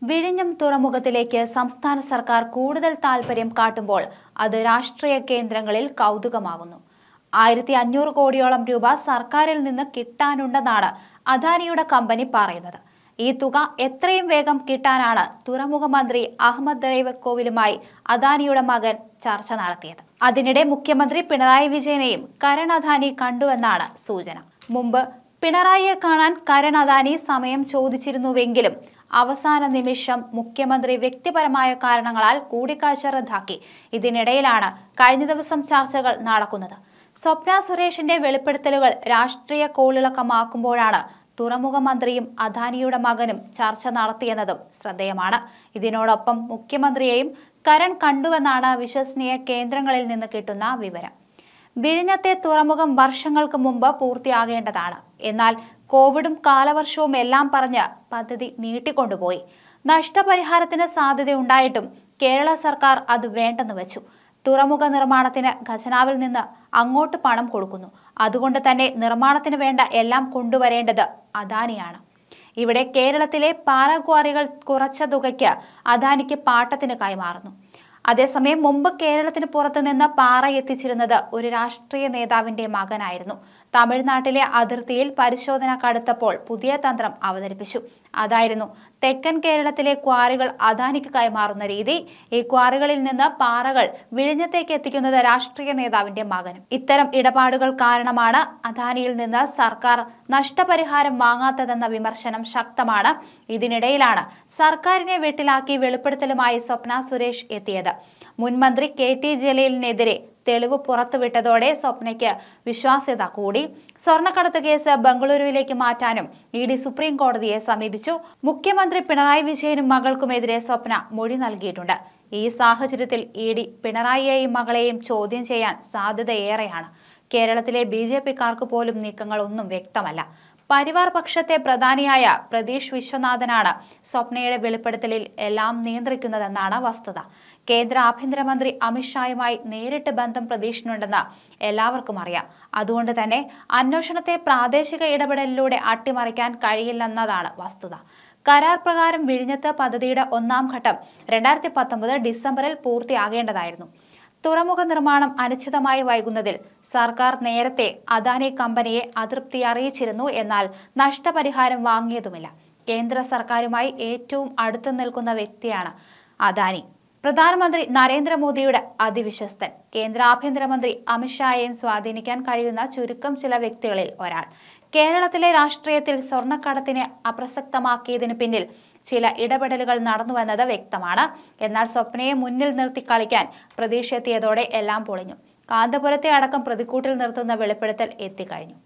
വിഴിഞ്ഞം തുറമുഖത്തിലേക്ക് സംസ്ഥാന സർക്കാർ കൂടുതൽ താൽപര്യം കാട്ടുമ്പോൾ അത് രാഷ്ട്രീയ കേന്ദ്രങ്ങളിൽ കൗതുകമാകുന്നു ആയിരത്തി അഞ്ഞൂറ് കോടിയോളം രൂപ സർക്കാരിൽ നിന്ന് കിട്ടാനുണ്ടെന്നാണ് അദാനിയുടെ കമ്പനി പറയുന്നത് ഈ തുക എത്രയും വേഗം കിട്ടാനാണ് തുറമുഖ മന്ത്രി അഹമ്മദ് ദേവക്കോവിലുമായി അദാനിയുടെ മകൻ ചർച്ച നടത്തിയത് അതിനിടെ മുഖ്യമന്ത്രി പിണറായി വിജയനെയും കരൺ അദാനി കണ്ടുവെന്നാണ് സൂചന മുമ്പ് പിണറായിയെ കാണാൻ കരൺ അദാനി സമയം ചോദിച്ചിരുന്നുവെങ്കിലും അവസാന നിമിഷം മുഖ്യമന്ത്രി വ്യക്തിപരമായ കാരണങ്ങളാൽ കൂടിക്കാഴ്ച റദ്ദാക്കി ഇതിനിടയിലാണ് കഴിഞ്ഞ ദിവസം ചർച്ചകൾ നടക്കുന്നത് സ്വപ്ന സുരേഷിന്റെ വെളിപ്പെടുത്തലുകൾ രാഷ്ട്രീയ കോളിളക്കമാക്കുമ്പോഴാണ് തുറമുഖ മന്ത്രിയും അദാനിയുടെ മകനും ചർച്ച നടത്തിയെന്നതും ശ്രദ്ധേയമാണ് ഇതിനോടൊപ്പം മുഖ്യമന്ത്രിയെയും കരൺ കണ്ടുവെന്നാണ് വിശ്വസനീയ കേന്ദ്രങ്ങളിൽ നിന്ന് കിട്ടുന്ന വിവരം വിഴിഞ്ഞത്തെ തുറമുഖം വർഷങ്ങൾക്ക് മുമ്പ് പൂർത്തിയാകേണ്ടതാണ് എന്നാൽ കോവിഡും കാലവർഷവും എല്ലാം പറഞ്ഞ് പദ്ധതി നീട്ടിക്കൊണ്ടുപോയി നഷ്ടപരിഹാരത്തിന് സാധ്യതയുണ്ടായിട്ടും കേരള സർക്കാർ അത് വേണ്ടെന്ന് വെച്ചു തുറമുഖ നിർമ്മാണത്തിന് ഖജനാവിൽ നിന്ന് അങ്ങോട്ട് പണം കൊടുക്കുന്നു അതുകൊണ്ട് തന്നെ നിർമ്മാണത്തിന് വേണ്ട എല്ലാം കൊണ്ടുവരേണ്ടത് അദാനിയാണ് ഇവിടെ കേരളത്തിലെ പാറക്വാറികൾ കുറച്ച തുകയ്ക്ക് അദാനിക്ക് പാട്ടത്തിന് കൈമാറുന്നു അതേസമയം മുമ്പ് കേരളത്തിന് പുറത്തു നിന്ന് പാറ എത്തിച്ചിരുന്നത് ഒരു രാഷ്ട്രീയ നേതാവിന്റെ മകനായിരുന്നു തമിഴ്നാട്ടിലെ അതിർത്തിയിൽ പരിശോധന കടുത്തപ്പോൾ പുതിയ തന്ത്രം അവതരിപ്പിച്ചു അതായിരുന്നു തെക്കൻ കേരളത്തിലെ ക്വാറികൾ അദാനിക്ക് കൈമാറുന്ന രീതി ഈ ക്വാറികളിൽ നിന്ന് പാറകൾ വിഴിഞ്ഞത്തേക്ക് എത്തിക്കുന്നത് രാഷ്ട്രീയ നേതാവിന്റെ മകനും ഇത്തരം ഇടപാടുകൾ കാരണമാണ് അദാനിയിൽ നിന്ന് സർക്കാർ നഷ്ടപരിഹാരം വാങ്ങാത്തതെന്ന വിമർശനം ശക്തമാണ് ഇതിനിടയിലാണ് സർക്കാരിനെ വെട്ടിലാക്കി വെളിപ്പെടുത്തലുമായി സ്വപ്ന സുരേഷ് എത്തിയത് മുൻമന്ത്രി കെ ടി ജലീലിനെതിരെ തെളിവ് പുറത്തുവിട്ടതോടെ സ്വപ്നയ്ക്ക് വിശ്വാസ്യത കൂടി സ്വർണ്ണക്കടത്ത് കേസ് ബംഗളൂരുവിലേക്ക് മാറ്റാനും ഇ ഡി സുപ്രീം കോടതിയെ സമീപിച്ചു മുഖ്യമന്ത്രി പിണറായി വിജയനും മകൾക്കുമെതിരെ സ്വപ്ന മൊഴി നൽകിയിട്ടുണ്ട് ഈ സാഹചര്യത്തിൽ ഇ ഡി പിണറായിയെയും മകളെയും ചോദ്യം ചെയ്യാൻ സാധ്യതയേറെയാണ് കേരളത്തിലെ ബി ജെ പിക്കാർക്ക് പോലും നീക്കങ്ങളൊന്നും വ്യക്തമല്ല പരിവാർ പക്ഷത്തെ പ്രധാനിയായ പ്രതീഷ് വിശ്വനാഥനാണ് സ്വപ്നയുടെ വെളിപ്പെടുത്തലിൽ എല്ലാം നിയന്ത്രിക്കുന്നതെന്നാണ് വസ്തുത കേന്ദ്ര ആഭ്യന്തരമന്ത്രി അമിത്ഷായുമായി നേരിട്ട് ബന്ധം പ്രതീക്ഷിനുണ്ടെന്ന് എല്ലാവർക്കും അറിയാം അതുകൊണ്ട് തന്നെ അന്വേഷണത്തെ പ്രാദേശിക ഇടപെടലിലൂടെ അട്ടിമറിക്കാൻ കഴിയില്ലെന്നതാണ് വസ്തുത കരാർ പ്രകാരം വിഴിഞ്ഞത്ത് പദ്ധതിയുടെ ഒന്നാം ഘട്ടം രണ്ടായിരത്തി പത്തൊമ്പത് ഡിസംബറിൽ പൂർത്തിയാകേണ്ടതായിരുന്നു തുറമുഖ നിർമ്മാണം അനിശ്ചിതമായി വൈകുന്നതിൽ സർക്കാർ നേരത്തെ അദാനി കമ്പനിയെ അതൃപ്തി അറിയിച്ചിരുന്നു എന്നാൽ നഷ്ടപരിഹാരം വാങ്ങിയതുമില്ല കേന്ദ്ര സർക്കാരുമായി ഏറ്റവും അടുത്തു നിൽക്കുന്ന വ്യക്തിയാണ് അദാനി പ്രധാനമന്ത്രി നരേന്ദ്രമോദിയുടെ അതിവിശ്വസ്തൻ കേന്ദ്ര ആഭ്യന്തരമന്ത്രി അമിത്ഷായെയും സ്വാധീനിക്കാൻ കഴിയുന്ന ചുരുക്കം ചില വ്യക്തികളിൽ ഒരാൾ കേരളത്തിലെ രാഷ്ട്രീയത്തിൽ സ്വർണ്ണക്കടത്തിനെ അപ്രസക്തമാക്കിയതിന് പിന്നിൽ ചില ഇടപെടലുകൾ നടന്നുവെന്നത് വ്യക്തമാണ് എന്നാൽ സ്വപ്നയെ മുന്നിൽ നിർത്തി കളിക്കാൻ പ്രതീക്ഷ എത്തിയതോടെ എല്ലാം പൊളിഞ്ഞു കാന്തപുരത്തെ അടക്കം പ്രതിക്കൂട്ടിൽ നിർത്തുന്ന വെളിപ്പെടുത്തൽ എത്തിക്കഴിഞ്ഞു